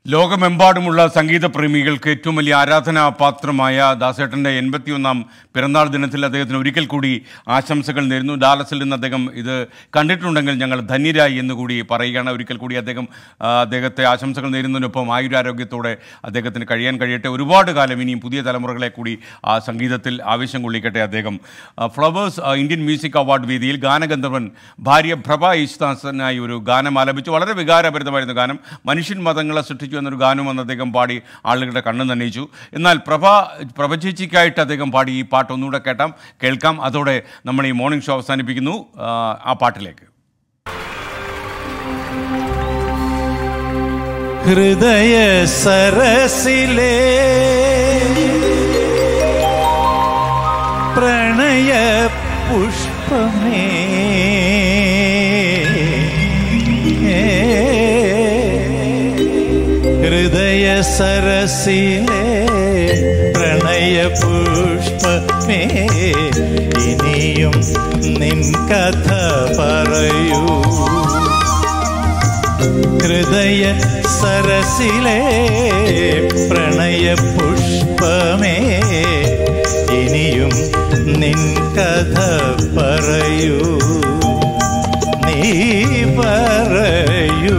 ലോകമെമ്പാടുമുള്ള സംഗീത പ്രേമികൾക്ക് ഏറ്റവും വലിയ ആരാധനാപാത്രമായ ദാസേട്ടൻ്റെ എൺപത്തിയൊന്നാം പിറന്നാൾ ദിനത്തിൽ അദ്ദേഹത്തിന് ഒരിക്കൽ കൂടി ആശംസകൾ നേരുന്നു ഡാലസിൽ നിന്ന് അദ്ദേഹം ഇത് കണ്ടിട്ടുണ്ടെങ്കിൽ ഞങ്ങൾ ധന്യരായി എന്ന് കൂടി പറയുകയാണ് ഒരിക്കൽ കൂടി അദ്ദേഹം ആ, അദ്ദേഹത്തെ ആശംസകൾ നേരുന്നതിനൊപ്പം ആയുരാരോഗ്യത്തോടെ അദ്ദേഹത്തിന് കഴിയാൻ കഴിയട്ടെ ഒരുപാട് കാലം ഇനിയും പുതിയ തലമുറകളെ കൂടി ആ സംഗീതത്തിൽ ആവശ്യം കൊള്ളിക്കട്ടെ അദ്ദേഹം ആ, ഫ്ലവേഴ്സ് ആ, ഇന്ത്യൻ മ്യൂസിക് അവാർഡ് വേദിയിൽ ഗാനഗന്ധർവൻ ഭാര്യ പ്രഭ യേശുദാസനായി ഒരു ഗാനം ആലപിച്ചു വളരെ വികാരഭരിതമായിരുന്നു ഗാനം മനുഷ്യൻ മതങ്ങളെ സൃഷ്ടിച്ചു എന്നൊരു ഗാനം എന്ന് അദ്ദേഹം പാടി ആളുകളുടെ കണ്ണ് നനയിച്ചു എന്നാൽ പ്രഭ പ്രഭചേച്ചിക്കായിട്ട് അദ്ദേഹം പാടി ഈ പാട്ട് ഒന്നുകൂടെ കേട്ടാം കേൾക്കാം അതോടെ നമ്മൾ ഈ മോർണിംഗ് ഷോ അവസാനിപ്പിക്കുന്നു ആ, ആ പാട്ടിലേക്ക് ഹൃദയ സരസിലെ പ്രണയ പുഷ്പമേ ഹൃദയ സരസിലെ പ്രണയ പുഷ്പമേ ഇനിയും നിൻ കഥ പറയൂ ഹൃദയ സരസിലെ പ്രണയ പുഷ്പമേ ഇനിയും നിൻ കഥ പറയൂ നീ പറയൂ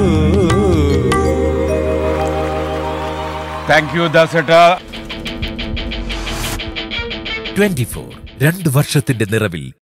താങ്ക് യു ദാസേട്ട ട്വന്റി ഫോർ രണ്ട് വർഷത്തിന്റെ നിറവിൽ